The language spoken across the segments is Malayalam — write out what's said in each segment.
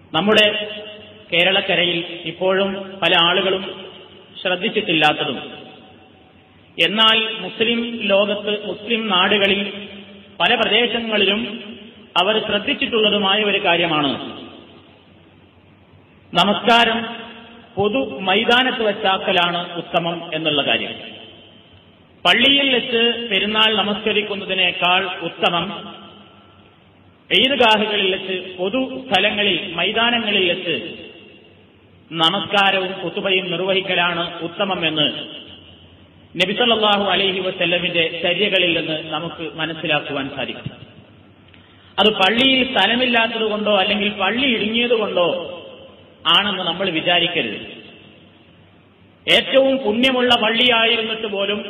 നമ്മുടെ കേരളക്കരയിൽ ഇപ്പോഴും പല ആളുകളും ശ്രദ്ധിച്ചിട്ടില്ലാത്തതും എന്നാൽ മുസ്ലിം ലോകത്ത് മുസ്ലിം നാടുകളിൽ പല പ്രദേശങ്ങളിലും അവർ ശ്രദ്ധിച്ചിട്ടുള്ളതുമായ ഒരു കാര്യമാണ് നമസ്കാരം പൊതു മൈതാനത്ത് വെച്ചാക്കലാണ് ഉത്തമം എന്നുള്ള കാര്യം പള്ളിയിൽ വെച്ച് പെരുന്നാൾ നമസ്കരിക്കുന്നതിനേക്കാൾ ഉത്തമം ഈദ്ഗാഹുകളിൽ വെച്ച് പൊതു സ്ഥലങ്ങളിൽ മൈതാനങ്ങളിൽ വെച്ച് നമസ്കാരവും കുത്തുബയും നിർവഹിക്കലാണ് ഉത്തമമെന്ന് നബിസല്ലാഹു അലൈഹി വസല്ലമിന്റെ ചര്യകളിൽ നിന്ന് നമുക്ക് മനസ്സിലാക്കുവാൻ സാധിക്കും അത് പള്ളിയിൽ സ്ഥലമില്ലാത്തത് കൊണ്ടോ അല്ലെങ്കിൽ പള്ളി ഇടുങ്ങിയത് കൊണ്ടോ ആണെന്ന് നമ്മൾ വിചാരിക്കരുത് ഏറ്റവും പുണ്യമുള്ള പള്ളിയായിരുന്നിട്ട് പോലും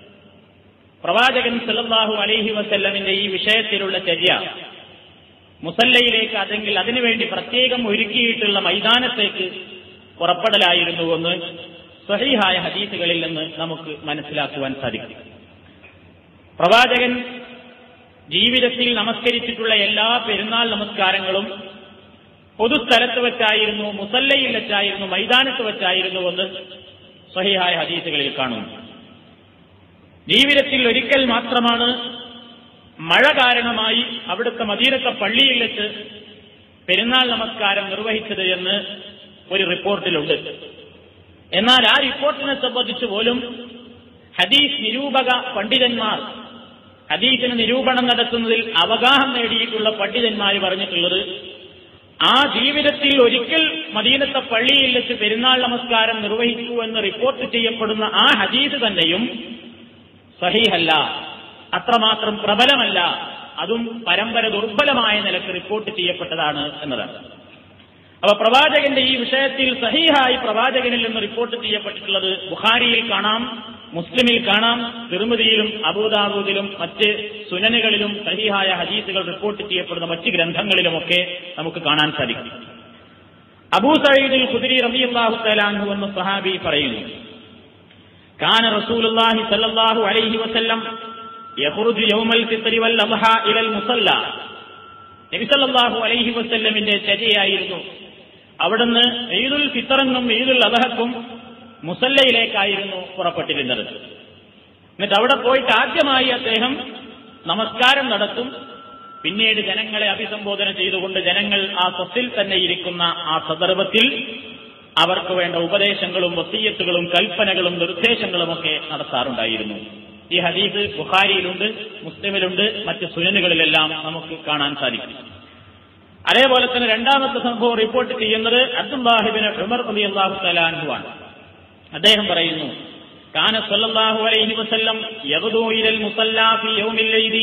പ്രവാചകൻ സല്ലല്ലാഹു അലൈഹി വസല്ലമിന്റെ ഈ വിഷയത്തിലുള്ള ചര്യ മുസല്ലയിലേക്ക് അതെങ്കിൽ അതിനുവേണ്ടി പ്രത്യേകം ഒരുക്കിയിട്ടുള്ള മൈതാനത്തേക്ക് പുറപ്പെടലായിരുന്നുവെന്ന് സ്വഹീഹായ ഹദീസുകളിൽ നിന്ന് നമുക്ക് മനസ്സിലാക്കുവാൻ സാധിക്കും പ്രവാചകൻ ജീവിതത്തിൽ നമസ്കരിച്ചിട്ടുള്ള എല്ലാ പെരുന്നാൾ നമസ്കാരങ്ങളും പൊതുസ്ഥലത്ത് വെച്ചായിരുന്നു മുസല്ലയിൽ വെച്ചായിരുന്നു മൈതാനത്ത് വെച്ചായിരുന്നുവെന്ന് സ്വഹീഹായ ഹദീസുകളിൽ കാണുന്നു ജീവിതത്തിൽ ഒരിക്കൽ മാത്രമാണ് മഴ കാരണമായി അവിടുത്തെ മദീനത്തെ പള്ളിയിൽ വെച്ച് പെരുന്നാൾ നമസ്കാരം നിർവഹിച്ചത് എന്ന് ഒരു റിപ്പോർട്ടിലുണ്ട് എന്നാൽ ആ റിപ്പോർട്ടിനെ സംബന്ധിച്ച് പോലും ഹദീസ് നിരൂപക പണ്ഡിതന്മാർ ഹദീസിന് നിരൂപണം നടത്തുന്നതിൽ അവഗാഹം നേടിയിട്ടുള്ള പണ്ഡിതന്മാർ പറഞ്ഞിട്ടുള്ളത് ആ ജീവിതത്തിൽ ഒരിക്കൽ മദീനത്തെ പള്ളിയിൽ വെച്ച് പെരുന്നാൾ നമസ്കാരം നിർവഹിച്ചു എന്ന് റിപ്പോർട്ട് ചെയ്യപ്പെടുന്ന ആ ഹദീസ് തന്നെയും സഹീഹല്ല അത്രമാത്രം പ്രബലമല്ല അതും പരമ്പര ദുർബലമായ നിലക്ക് റിപ്പോർട്ട് ചെയ്യപ്പെട്ടതാണ് എന്നതാണ് അപ്പൊ പ്രവാചകന്റെ ഈ വിഷയത്തിൽ സഹീഹായി പ്രവാചകനിൽ നിന്ന് റിപ്പോർട്ട് ചെയ്യപ്പെട്ടിട്ടുള്ളത് ബുഖാരിയിൽ കാണാം മുസ്ലിമിൽ കാണാം തിരുമതിയിലും അബൂദാബൂദിലും മറ്റ് സുനനുകളിലും സഹീഹായ ഹദീസുകൾ റിപ്പോർട്ട് ചെയ്യപ്പെടുന്ന മറ്റ് ഗ്രന്ഥങ്ങളിലുമൊക്കെ നമുക്ക് കാണാൻ സാധിക്കും അബൂ സയ്യിദുൽ ഖുദരി റളിയല്ലാഹു തആലാഹു എന്ന സഹാബി പറയുന്നു കാന റസൂലുള്ളാഹി സ്വല്ലല്ലാഹു അലൈഹി വസല്ലം യഖ്റുജു യൗമൽ ഫിത്രി വൽ അദ്ഹ ഇലൽ മുസല്ല നബി സല്ലല്ലാഹു അലൈഹി വസല്ലമിന്റെ ചര്യയായിരുന്നു അവിടുന്ന് ഈദുൽ ഫിത്തറെന്നും ഈദുൽ അദഹക്കും മുസല്ലയിലേക്കായിരുന്നു പുറപ്പെട്ടിരുന്നത് എന്നിട്ട് അവിടെ പോയിട്ട് ആദ്യമായി അദ്ദേഹം നമസ്കാരം നടത്തും പിന്നീട് ജനങ്ങളെ അഭിസംബോധന ചെയ്തുകൊണ്ട് ജനങ്ങൾ ആ സ്വത്തിൽ തന്നെ ഇരിക്കുന്ന ആ സന്ദർഭത്തിൽ അവർക്ക് വേണ്ട ഉപദേശങ്ങളും വസീയത്തുകളും കൽപ്പനകളും നിർദ്ദേശങ്ങളുമൊക്കെ നടത്താറുണ്ടായിരുന്നു ഈ ഹദീസ് ബുഖാരിയിലുണ്ട് മുസ്ലിമിലുണ്ട് മറ്റ് സുനനുകളിലെല്ലാം നമുക്ക് കാണാൻ സാധിക്കും അതേപോലെ തന്നെ രണ്ടാമത്തെ സംഭവം റിപ്പോർട്ട് ചെയ്യുന്നത് അബ്ദുല്ലാഹിബിന് ഉമർ അലി അള്ളാഹു തലാൻഹുവാണ് അദ്ദേഹം പറയുന്നു കാന സല്ലല്ലാഹു അലൈഹി വസല്ലം യഗ്ദു ഇലൽ മുസല്ലാ ഫി യൗമിൽ ലൈലി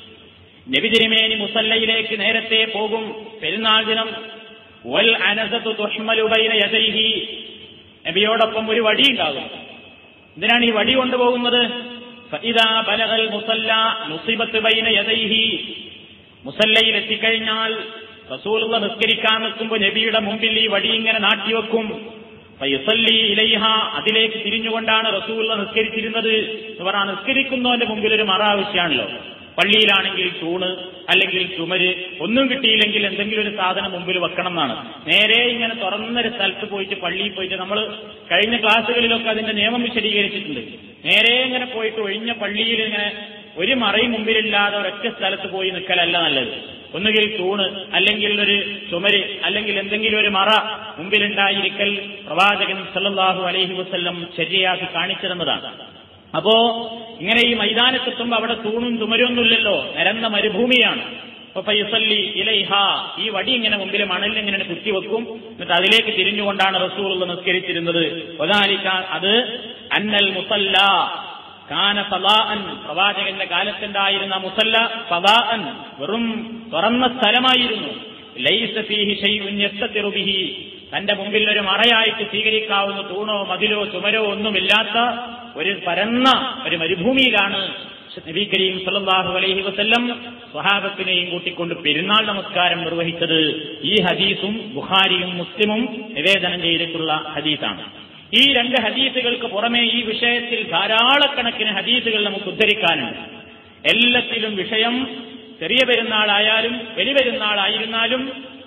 നബി തിരുമേനി മുസല്ലയിലേക്ക് നേരത്തെ പോകും പെരുന്നാൾ ദിനം വൽ അനസത്തു തുഹ്മലു ബൈന യദൈഹി നബിയോടൊപ്പം ഒരു വടി ഉണ്ടാകും എന്തിനാണ് ഈ വടി കൊണ്ടുപോകുന്നത് ഫഇദാ ബലഗൽ മുസല്ല നുസിബത്ത് ബൈന യദൈഹി മുസല്ലയിൽ എത്തിക്കഴിഞ്ഞാൽ റസൂലുള്ള നിസ്കരിക്കാൻ നിൽക്കുമ്പോൾ നബിയുടെ മുമ്പിൽ ഈ വടി ഇങ്ങനെ നാട്ടിവെക്കും ഫയുസല്ലി ഇലൈഹ അതിലേക്ക് തിരിഞ്ഞുകൊണ്ടാണ് റസൂലുള്ള നിസ്കരിച്ചിരുന്നത് ഇവർ ആ നിസ്കരിക്കുന്നവന്റെ മുമ്പിൽ ഒരു മറ ആവശ്യമാണല്ലോ പള്ളിയിലാണെങ്കിൽ തൂണ് അല്ലെങ്കിൽ ചുമര് ഒന്നും കിട്ടിയില്ലെങ്കിൽ എന്തെങ്കിലും ഒരു സാധനം മുമ്പിൽ വെക്കണം എന്നാണ് നേരെ ഇങ്ങനെ തുറന്നൊരു സ്ഥലത്ത് പോയിട്ട് പള്ളിയിൽ പോയിട്ട് നമ്മൾ കഴിഞ്ഞ ക്ലാസ്സുകളിലൊക്കെ അതിന്റെ നിയമം വിശദീകരിച്ചിട്ടുണ്ട് നേരെ ഇങ്ങനെ പോയിട്ട് ഒഴിഞ്ഞ പള്ളിയിൽ ഇങ്ങനെ ഒരു മറയും മുമ്പിലില്ലാതെ ഒരൊറ്റ സ്ഥലത്ത് പോയി നിൽക്കലല്ല നല്ലത് ഒന്നുകിൽ തൂണ് അല്ലെങ്കിൽ ഒരു ചുമര് അല്ലെങ്കിൽ എന്തെങ്കിലും ഒരു മറ മുമ്പിലുണ്ടായിരിക്കൽ പ്രവാചകൻ സല്ലല്ലാഹു അലൈഹി വസല്ലം ശരിയാക്കി കാണിച്ചിരുന്നതാണ് അപ്പോ ഇങ്ങനെ ഈ മൈതാനത്തെത്തുമ്പോ അവിടെ തൂണും ചുമരൊന്നുമില്ലല്ലോ നിരന്ന മരുഭൂമിയാണ് അപ്പൊ ഫൈസല്ലി ഇലൈഹ ഈ വടി ഇങ്ങനെ മുമ്പിൽ മണലിൽ ഇങ്ങനെ കുത്തിവെക്കും എന്നിട്ട് അതിലേക്ക് തിരിഞ്ഞുകൊണ്ടാണ് റസൂൾ നിസ്കരിച്ചിരുന്നത് ഒതാലിക്ക അത് അന്നൽ മുസല്ല കാന സദാഅൻ പ്രവാചകന്റെ കാലത്തുണ്ടായിരുന്ന മുസല്ല സദാഅൻ വെറും തുറന്ന സ്ഥലമായിരുന്നു ലൈസ ഫീഹി ഷൈഉൻ യസ്തതിറു ബിഹി തന്റെ മുമ്പിൽ ഒരു മറയായിട്ട് സ്വീകരിക്കാവുന്ന തൂണോ മതിലോ ചുമരോ ഒന്നുമില്ലാത്ത ഒരു പരന്ന ഒരു മരുഭൂമിയിലാണ് നബി കരീം സല്ലല്ലാഹു അലൈഹി വസല്ലം സ്വഹാബത്തിനെയും കൂട്ടിക്കൊണ്ട് പെരുന്നാൾ നമസ്കാരം നിർവഹിച്ചത് ഈ ഹദീസും ബുഖാരിയും മുസ്ലിമും നിവേദനം ചെയ്തിട്ടുള്ള ഹദീസാണ് ഈ രണ്ട് ഹദീസുകൾക്ക് പുറമെ ഈ വിഷയത്തിൽ ധാരാളക്കണക്കിന് ഹദീസുകൾ നമുക്ക് ഉദ്ധരിക്കാനുണ്ട് എല്ലാത്തിലും വിഷയം ചെറിയ പെരുന്നാളായാലും വലിയ പെരുന്നാളായിരുന്നാലും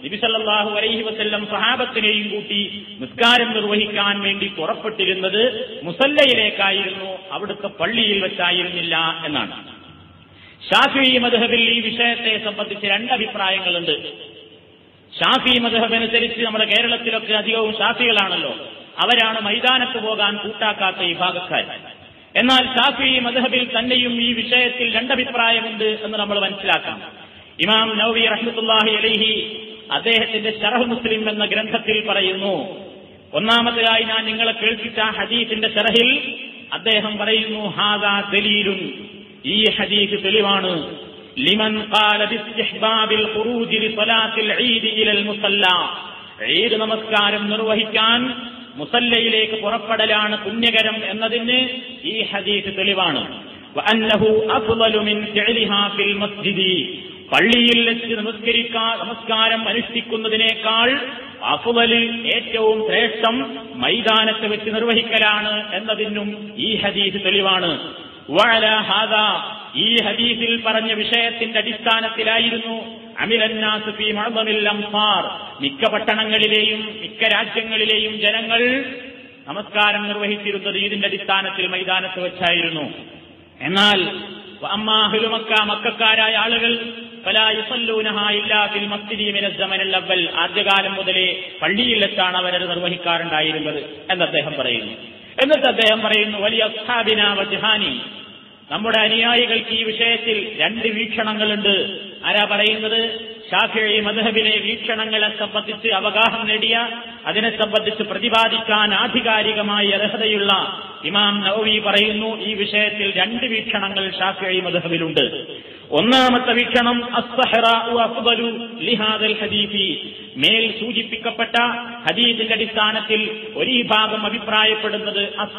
നബിസല്ലാഹു അലൈഹി വസല്ലം സഹാബത്തിനെയും കൂട്ടി നിസ്കാരം നിർവഹിക്കാൻ വേണ്ടി പുറപ്പെട്ടിരുന്നത് മുസല്ലയിലേക്കായിരുന്നു അവിടുത്തെ പള്ളിയിൽ വെച്ചായിരുന്നില്ല എന്നാണ് ഷാഫി മധുഹബിൽ ഈ വിഷയത്തെ സംബന്ധിച്ച് രണ്ട് അഭിപ്രായങ്ങളുണ്ട് ഷാഫി മധുഹബ് അനുസരിച്ച് നമ്മുടെ കേരളത്തിലൊക്കെ അധികവും ഷാഫികളാണല്ലോ അവരാണ് മൈതാനത്ത് പോകാൻ കൂട്ടാക്കാത്ത വിഭാഗക്കാർ എന്നാൽ ഷാഫി മധുഹബിൽ തന്നെയും ഈ വിഷയത്തിൽ രണ്ടഭിപ്രായമുണ്ട് എന്ന് നമ്മൾ മനസ്സിലാക്കാം ഇമാം നവവി റഹ്മത്തുല്ലാഹി അലൈഹി അദ്ദേഹത്തിന്റെ ഷറഹ് മുസ്ലിം എന്ന ഗ്രന്ഥത്തിൽ പറയുന്നു ഒന്നാമതായി ഞാൻ നിങ്ങളെ കേൾപ്പിച്ച ഹദീസിന്റെ ഷറഹിൽ അദ്ദേഹം പറയുന്നു ഹാദാ ദലീലുൻ ഈ ഹദീസ് തെളിവാണ് ലിമൻ ഖാല ബിസ്തിഹ്ബാബിൽ ഖുറൂജി ലിസലാത്തിൽ ഈദ് ഇലൽ മുസല്ല ഈദ് നമസ്കാരം നിർവഹിക്കാൻ മുസല്ലയിലേക്ക് പുറപ്പെടലാണ് പുണ്യകരം എന്നതിന് ഈ ഹദീസ് തെളിവാണ് വഅന്നഹു അഫ്ളലു മിൻ ഫിഅലിഹാ ഫിൽ മസ്ജിദി പള്ളിയിൽ വെച്ച് നമസ്കരിക്കാ നമസ്കാരം അനുഷ്ഠിക്കുന്നതിനേക്കാൾ അഫുവല് ഏറ്റവും ശ്രേഷ്ഠം മൈതാനത്ത് വെച്ച് നിർവഹിക്കലാണ് എന്നതിനും ഈ ഹദീസ് തെളിവാണ് വഅല ഹാദാ ഈ ഹദീസിൽ പറഞ്ഞ വിഷയത്തിന്റെ അടിസ്ഥാനത്തിലായിരുന്നു അമിലന്നാസ് ഫീ മഅ്ദമിൽ അംസാർ മിക്ക പട്ടണങ്ങളിലെയും മിക്ക രാജ്യങ്ങളിലെയും ജനങ്ങൾ നമസ്കാരം നിർവഹിച്ചിരുന്നത് ഇതിന്റെ അടിസ്ഥാനത്തിൽ മൈതാനത്ത് വെച്ചായിരുന്നു എന്നാൽ അമ്മാഹുലു മക്ക മക്കാരായ ആളുകൾ അവൽ ആദ്യകാലം മുതലേ പള്ളിയിൽ വെച്ചാണ് അവരത് നിർവഹിക്കാറുണ്ടായിരുന്നത് എന്ന് അദ്ദേഹം പറയുന്നു എന്നിട്ട് അദ്ദേഹം പറയുന്നു വലിയ ജഹാനി നമ്മുടെ അനുയായികൾക്ക് ഈ വിഷയത്തിൽ രണ്ട് വീക്ഷണങ്ങളുണ്ട് ആരാ പറയുന്നത് ഷാഫിഴി മധബിലെ വീക്ഷണങ്ങളെ സംബന്ധിച്ച് അവഗാഹം നേടിയ അതിനെ സംബന്ധിച്ച് പ്രതിപാദിക്കാൻ ആധികാരികമായി അർഹതയുള്ള ഇമാം നവവി പറയുന്നു ഈ വിഷയത്തിൽ രണ്ട് വീക്ഷണങ്ങൾ ഷാഫിഴി മധബിലുണ്ട് ഒന്നാമത്തെ വീക്ഷണം ഹദീഫി മേൽ സൂചിപ്പിക്കപ്പെട്ട ഹദീസിന്റെ അടിസ്ഥാനത്തിൽ ഒരു ഭാഗം അഭിപ്രായപ്പെടുന്നത്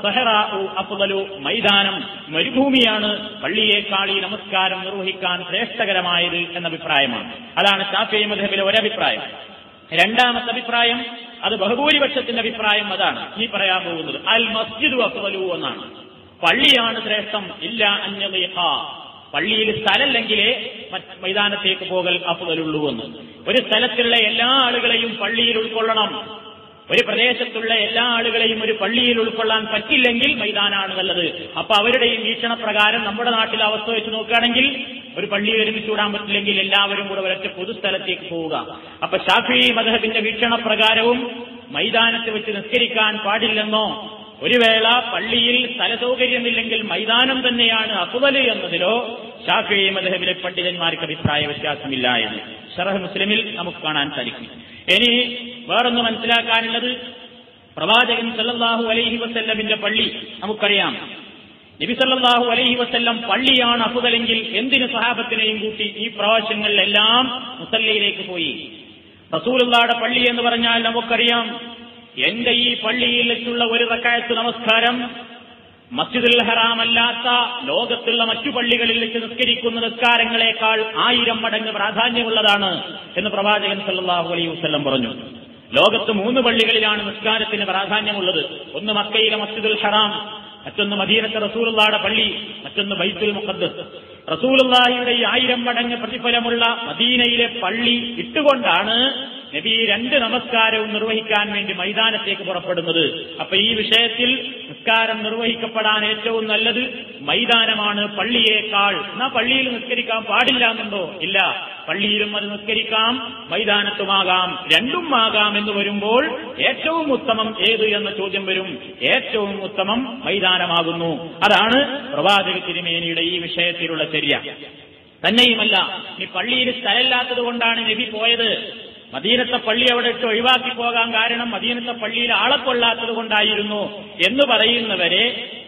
അഫ്ദലു മൈതാനം മരുഭൂമിയാണ് പള്ളിയേക്കാൾ ഈ നമസ്കാരം നിർവഹിക്കാൻ ശ്രേഷ്ഠകരമായത് എന്ന അഭിപ്രായമാണ് അതാണ് ഷാഫി മധബിലെ ഒരഭിപ്രായം രണ്ടാമത്തെ അഭിപ്രായം അത് ബഹുഭൂരിപക്ഷത്തിന്റെ അഭിപ്രായം അതാണ് ഈ പറയാൻ പോകുന്നത് അൽ മസ്ജിദ് അഫ്ദലു എന്നാണ് പള്ളിയാണ് ശ്രേഷ്ഠം ഇല്ല അന്യതീഹ പള്ളിയിൽ സ്ഥലമല്ലെങ്കിലേ മൈതാനത്തേക്ക് പോകൽ അഫുതലുള്ളൂ എന്ന് ഒരു സ്ഥലത്തുള്ള എല്ലാ ആളുകളെയും പള്ളിയിൽ ഉൾക്കൊള്ളണം ഒരു പ്രദേശത്തുള്ള എല്ലാ ആളുകളെയും ഒരു പള്ളിയിൽ ഉൾക്കൊള്ളാൻ പറ്റില്ലെങ്കിൽ മൈതാനാണ് നല്ലത് അപ്പൊ അവരുടെയും വീക്ഷണപ്രകാരം നമ്മുടെ നാട്ടിലെ അവസ്ഥ വെച്ച് നോക്കുകയാണെങ്കിൽ ഒരു പള്ളിയിൽ ഒരുമിച്ച് വിടാൻ പറ്റില്ലെങ്കിൽ എല്ലാവരും കൂടെ ഒരൊറ്റ പൊതുസ്ഥലത്തേക്ക് പോവുക അപ്പൊ ഷാഫി മധബിന്റെ വീക്ഷണപ്രകാരവും മൈതാനത്ത് വെച്ച് നിസ്കരിക്കാൻ പാടില്ലെന്നോ ഒരു വേള പള്ളിയിൽ സ്ഥലസൗകര്യമില്ലെങ്കിൽ മൈതാനം തന്നെയാണ് അഫുവല് എന്നതിലോ ഷാഫി മദഹബിലെ പണ്ഡിതന്മാർക്ക് അഭിപ്രായ വ്യത്യാസമില്ല എന്ന് ഷറഹ് മുസ്ലിമിൽ നമുക്ക് കാണാൻ സാധിക്കും ഇനി വേറൊന്ന് മനസ്സിലാക്കാനുള്ളത് പ്രവാചകൻ സല്ലല്ലാഹു അലൈഹി വസല്ലമിന്റെ പള്ളി നമുക്കറിയാം നബി സല്ലല്ലാഹു അലൈഹി വസല്ലം പള്ളിയാണ് അഫുതലെങ്കിൽ എന്തിന് സഹാബത്തിനെയും കൂട്ടി ഈ പ്രാവശ്യങ്ങളിലെല്ലാം മുസല്ലയിലേക്ക് പോയി റസൂലുള്ളാടെ പള്ളി എന്ന് പറഞ്ഞാൽ നമുക്കറിയാം എന്റെ ഈ പള്ളിയിൽ വെച്ചുള്ള ഒരു റക്കായത്ത് നമസ്കാരം മസ്ജിദുൽ ഹറാം അല്ലാത്ത ലോകത്തുള്ള മറ്റു പള്ളികളിൽ വെച്ച് നിസ്കരിക്കുന്ന നിസ്കാരങ്ങളെക്കാൾ ആയിരം മടങ്ങ് പ്രാധാന്യമുള്ളതാണ് എന്ന് പ്രവാചകൻ സല്ലല്ലാഹു അലൈഹി വസല്ലം പറഞ്ഞു ലോകത്ത് മൂന്ന് പള്ളികളിലാണ് നിസ്കാരത്തിന് പ്രാധാന്യമുള്ളത് ഒന്ന് മക്കയിലെ മസ്ജിദുൽ ഹറാം മറ്റൊന്ന് മദീനത്തെ റസൂലുള്ളാടെ പള്ളി മറ്റൊന്ന് ബൈത്തുൽ മുഖദ്ദസ് റസൂലുള്ളാഹിയുടെ ഈ ആയിരം മടങ്ങ് പ്രതിഫലമുള്ള മദീനയിലെ പള്ളി ഇട്ടുകൊണ്ടാണ് നബി രണ്ട് നമസ്കാരവും നിർവഹിക്കാൻ വേണ്ടി മൈതാനത്തേക്ക് പുറപ്പെടുന്നത് അപ്പൊ ഈ വിഷയത്തിൽ നിസ്കാരം നിർവഹിക്കപ്പെടാൻ ഏറ്റവും നല്ലത് മൈതാനമാണ് പള്ളിയേക്കാൾ എന്നാ പള്ളിയിൽ നിസ്കരിക്കാൻ പാടില്ല എന്നുണ്ടോ ഇല്ല പള്ളിയിലും അത് നിസ്കരിക്കാം മൈതാനത്തുമാകാം രണ്ടും ആകാം എന്ന് വരുമ്പോൾ ഏറ്റവും ഉത്തമം ഏത് എന്ന ചോദ്യം വരും ഏറ്റവും ഉത്തമം മൈതാനമാകുന്നു അതാണ് പ്രവാചക തിരുമേനിയുടെ ഈ വിഷയത്തിലുള്ള ചര്യ തന്നെയുമല്ല ഈ പള്ളിയിൽ സ്ഥലമില്ലാത്തത് കൊണ്ടാണ് നബി പോയത് മദീനത്തെ പള്ളി അവിടെ ഇട്ട് ഒഴിവാക്കി പോകാൻ കാരണം മദീനത്തെ പള്ളിയിൽ ആളെ കൊള്ളാത്തത് കൊണ്ടായിരുന്നു എന്ന് പറയുന്നവരെ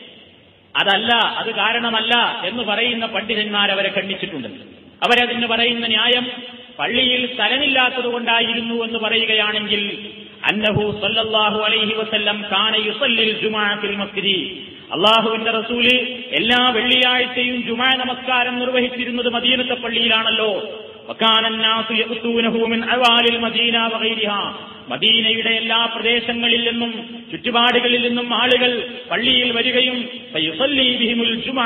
അതല്ല അത് കാരണമല്ല എന്ന് പറയുന്ന പണ്ഡിതന്മാർ അവരെ ഖണ്ഡിച്ചിട്ടുണ്ട് അവരതിന് പറയുന്ന ന്യായം പള്ളിയിൽ സ്ഥലമില്ലാത്തത് കൊണ്ടായിരുന്നു എന്ന് പറയുകയാണെങ്കിൽ അന്നഹു സല്ലല്ലാഹു അലൈഹി വസല്ലം കാന യുസല്ലിൽ ജുമാഅത്തിൽ മസ്ജിദി അള്ളാഹുവിന്റെ റസൂല് എല്ലാ വെള്ളിയാഴ്ചയും ജുമാ നമസ്കാരം നിർവഹിച്ചിരുന്നത് മദീനത്തെ പള്ളിയിലാണല്ലോ മദീനയുടെ എല്ലാ പ്രദേശങ്ങളിൽ നിന്നും ചുറ്റുപാടുകളിൽ നിന്നും ആളുകൾ പള്ളിയിൽ വരികയും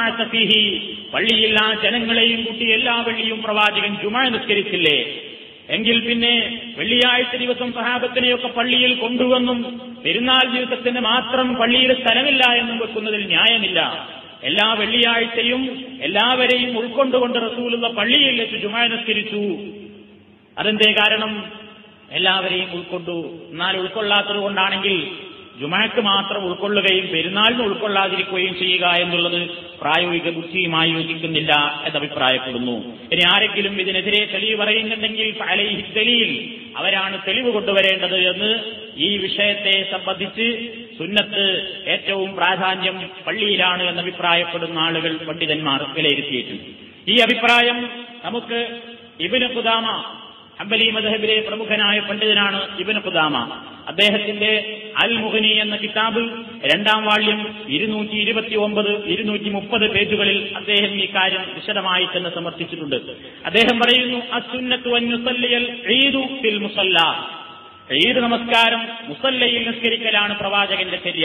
പള്ളിയിൽ ആ ജനങ്ങളെയും കൂട്ടി എല്ലാ വെള്ളിയും പ്രവാചകൻ ജുമാ നിസ്കരിച്ചില്ലേ എങ്കിൽ പിന്നെ വെള്ളിയാഴ്ച ദിവസം സഹാബത്തിനെയൊക്കെ പള്ളിയിൽ കൊണ്ടുവന്നും പെരുന്നാൾ ദിവസത്തിന് മാത്രം പള്ളിയിൽ സ്ഥലമില്ല എന്നും വെക്കുന്നതിൽ ന്യായമില്ല എല്ലാ വെള്ളിയാഴ്ചയും എല്ലാവരെയും ഉൾക്കൊണ്ടുകൊണ്ട് റസൂലുള്ള പള്ളിയിൽ വെച്ച് ജുമാ നിസ്കരിച്ചു അതെന്തേ കാരണം എല്ലാവരെയും ഉൾക്കൊണ്ടു എന്നാൽ ഉൾക്കൊള്ളാത്തത് കൊണ്ടാണെങ്കിൽ ജുമാക്ക് മാത്രം ഉൾക്കൊള്ളുകയും പെരുന്നാളിന് ഉൾക്കൊള്ളാതിരിക്കുകയും ചെയ്യുക എന്നുള്ളത് പ്രായോഗിക ബുദ്ധിയുമായി യോജിക്കുന്നില്ല എന്നഭിപ്രായപ്പെടുന്നു ഇനി ആരെങ്കിലും ഇതിനെതിരെ തെളിവ് പറയുന്നുണ്ടെങ്കിൽ അലൈഹി തെളിയിൽ അവരാണ് തെളിവ് കൊണ്ടുവരേണ്ടത് എന്ന് ഈ വിഷയത്തെ സംബന്ധിച്ച് സുന്നത്ത് ഏറ്റവും പ്രാധാന്യം പള്ളിയിലാണ് എന്ന് അഭിപ്രായപ്പെടുന്ന ആളുകൾ പണ്ഡിതന്മാർ വിലയിരുത്തിയിട്ടുണ്ട് ഈ അഭിപ്രായം നമുക്ക് ഇബിന് കുദാമ ഹംബലി മദഹബിലെ പ്രമുഖനായ പണ്ഡിതനാണ് ഇബിന് കുദാമ അദ്ദേഹത്തിന്റെ അൽ മുഹനി എന്ന കിതാബ് രണ്ടാം വാള്യം ഇരുന്നൂറ്റി ഇരുപത്തി ഒമ്പത് ഇരുന്നൂറ്റി മുപ്പത് പേജുകളിൽ അദ്ദേഹം ഈ കാര്യം വിശദമായി തന്നെ സമർത്ഥിച്ചിട്ടുണ്ട് അദ്ദേഹം പറയുന്നു അസുന്നത്തു അന്നുസല്ലിയൽ ഈദു ഫിൽ മുസല്ല ഈദ് നമസ്കാരം മുസല്ലയിൽ നിസ്കരിക്കലാണ് പ്രവാചകന്റെ ചര്യ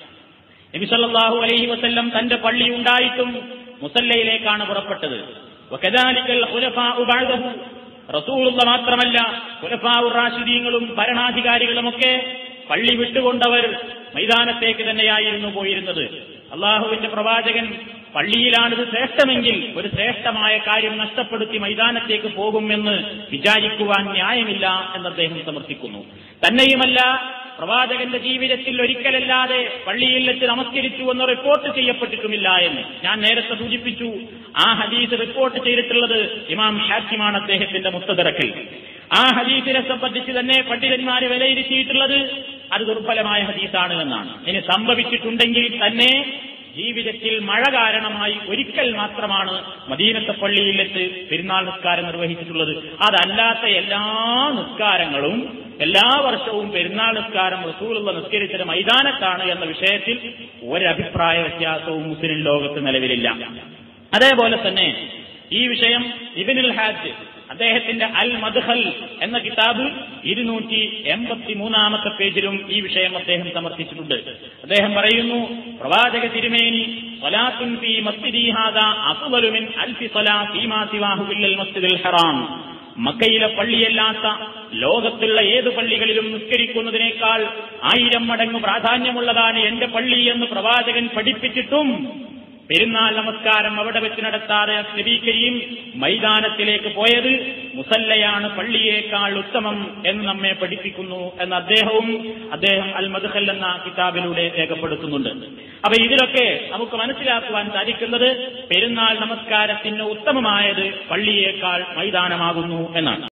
നബി സല്ലല്ലാഹു അലൈഹി വസല്ലം തന്റെ പള്ളി ഉണ്ടായിട്ടും മുസല്ലയിലേക്കാണ് പുറപ്പെട്ടത് വകദാലിക്കൽ ഖുലഫാഉ ബഅദഹു റസൂലുള്ള മാത്രമല്ല ഖുലഫാഉ റാഷിദീങ്ങളും ഭരണാധികാരികളുമൊക്കെ പള്ളി വിട്ടുകൊണ്ടവർ മൈതാനത്തേക്ക് തന്നെയായിരുന്നു പോയിരുന്നത് അള്ളാഹുവിന്റെ പ്രവാചകൻ പള്ളിയിലാണിത് ശ്രേഷ്ഠമെങ്കിൽ ഒരു ശ്രേഷ്ഠമായ കാര്യം നഷ്ടപ്പെടുത്തി മൈതാനത്തേക്ക് പോകുമെന്ന് വിചാരിക്കുവാൻ ന്യായമില്ല എന്ന് അദ്ദേഹം സമർത്ഥിക്കുന്നു തന്നെയുമല്ല പ്രവാചകന്റെ ജീവിതത്തിൽ ഒരിക്കലല്ലാതെ പള്ളിയിൽ വെച്ച് നമസ്കരിച്ചു എന്ന് റിപ്പോർട്ട് ചെയ്യപ്പെട്ടിട്ടുമില്ല എന്ന് ഞാൻ നേരത്തെ സൂചിപ്പിച്ചു ആ ഹദീസ് റിപ്പോർട്ട് ചെയ്തിട്ടുള്ളത് ഇമാം ഹാക്കിമാണ് അദ്ദേഹത്തിന്റെ മുത്തതിറക്കിൽ ആ ഹദീസിനെ സംബന്ധിച്ച് തന്നെ പണ്ഡിതന്മാർ വിലയിരുത്തിയിട്ടുള്ളത് അത് ദുർബലമായ ഹദീസാണ് എന്നാണ് ഇനി സംഭവിച്ചിട്ടുണ്ടെങ്കിൽ തന്നെ ജീവിതത്തിൽ മഴ കാരണമായി ഒരിക്കൽ മാത്രമാണ് മദീനത്തെ പള്ളിയിൽ വെച്ച് പെരുന്നാൾ നിസ്കാരം നിർവഹിച്ചിട്ടുള്ളത് അതല്ലാത്ത എല്ലാ നിസ്കാരങ്ങളും എല്ലാ വർഷവും പെരുന്നാൾ നിസ്കാരം റസൂലുള്ള നിസ്കരിച്ചത് മൈതാനത്താണ് എന്ന വിഷയത്തിൽ ഒരഭിപ്രായ വ്യത്യാസവും മുസ്ലിം ലോകത്ത് നിലവിലില്ല അതേപോലെ തന്നെ ഈ വിഷയം ഇബിനുൽ ഹാജ് അദ്ദേഹത്തിന്റെ അൽ മദ്ഹൽ എന്ന കിതാബ് ഇരുന്നൂറ്റി എൺപത്തി മൂന്നാമത്തെ പേജിലും ഈ വിഷയം അദ്ദേഹം സമർപ്പിച്ചിട്ടുണ്ട് അദ്ദേഹം പറയുന്നു പ്രവാചക തിരുമേനി സ്വലാത്തുൻ ഫീ മസ്ജിദി ഹാദാ അഫ്ളലു മിൻ അൽഫി സ്വലാ ഫീമാ സിവാഹു ഇല്ലൽ മസ്ജിദുൽ ഹറാം മക്കയിലെ പള്ളിയല്ലാത്ത ലോകത്തുള്ള ഏത് പള്ളികളിലും നിസ്കരിക്കുന്നതിനേക്കാൾ ആയിരം മടങ്ങ് പ്രാധാന്യമുള്ളതാണ് എന്റെ പള്ളി എന്ന് പ്രവാചകൻ പഠിപ്പിച്ചിട്ടും പെരുന്നാൾ നമസ്കാരം അവിടെ വെച്ച് നടത്താതെ നബീക്കരീം മൈതാനത്തിലേക്ക് പോയത് മുസല്ലയാണ് പള്ളിയേക്കാൾ ഉത്തമം എന്ന് നമ്മെ പഠിപ്പിക്കുന്നു എന്ന് അദ്ദേഹവും അദ്ദേഹം അൽ മദ്ഹൽ എന്ന കിതാബിലൂടെ രേഖപ്പെടുത്തുന്നുണ്ട് അപ്പൊ ഇതിലൊക്കെ നമുക്ക് മനസ്സിലാക്കുവാൻ സാധിക്കുന്നത് പെരുന്നാൾ നമസ്കാരത്തിന് ഉത്തമമായത് പള്ളിയേക്കാൾ മൈതാനമാകുന്നു എന്നാണ്